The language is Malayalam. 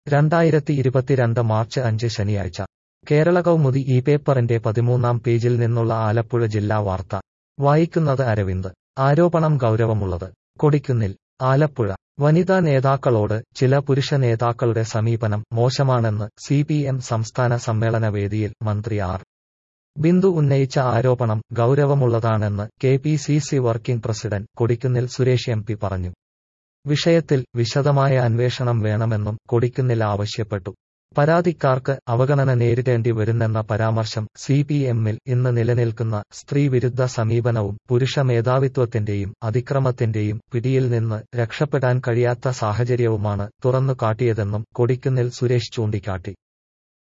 രണ്ടായിരത്തി ഇരുപത്തിരണ്ട് മാർച്ച് അഞ്ച് ശനിയാഴ്ച കേരള കൗമുദി ഈ പേപ്പറിന്റെ പതിമൂന്നാം പേജിൽ നിന്നുള്ള ആലപ്പുഴ ജില്ലാ വാർത്ത വായിക്കുന്നത് അരവിന്ദ് ആരോപണം ഗൗരവമുള്ളത് കൊടിക്കുന്നിൽ ആലപ്പുഴ വനിതാ നേതാക്കളോട് ചില പുരുഷ നേതാക്കളുടെ സമീപനം മോശമാണെന്ന് സി പി എം സംസ്ഥാന സമ്മേളന വേദിയിൽ മന്ത്രി ആർ ബിന്ദു ഉന്നയിച്ച ആരോപണം ഗൗരവമുള്ളതാണെന്ന് K P C C working president Kodikunnil Suresh M P പറഞ്ഞു വിഷയത്തിൽ വിശദമായ അന്വേഷണം വേണമെന്നും കൊടിക്കുന്നിൽ ആവശ്യപ്പെട്ടു പരാതിക്കാർക്ക് അവഗണന നേരിടേണ്ടി വരുന്നെന്ന പരാമർശം സി പി എമ്മിൽ ഇന്ന് നിലനിൽക്കുന്ന സ്ത്രീവിരുദ്ധ സമീപനവും പുരുഷ മേധാവിത്വത്തിന്റെയും അതിക്രമത്തിന്റെയും പിടിയിൽ നിന്ന് രക്ഷപ്പെടാൻ കഴിയാത്ത സാഹചര്യവുമാണ് തുറന്നു കാട്ടിയതെന്നും കൊടിക്കുന്നിൽ സുരേഷ് ചൂണ്ടിക്കാട്ടി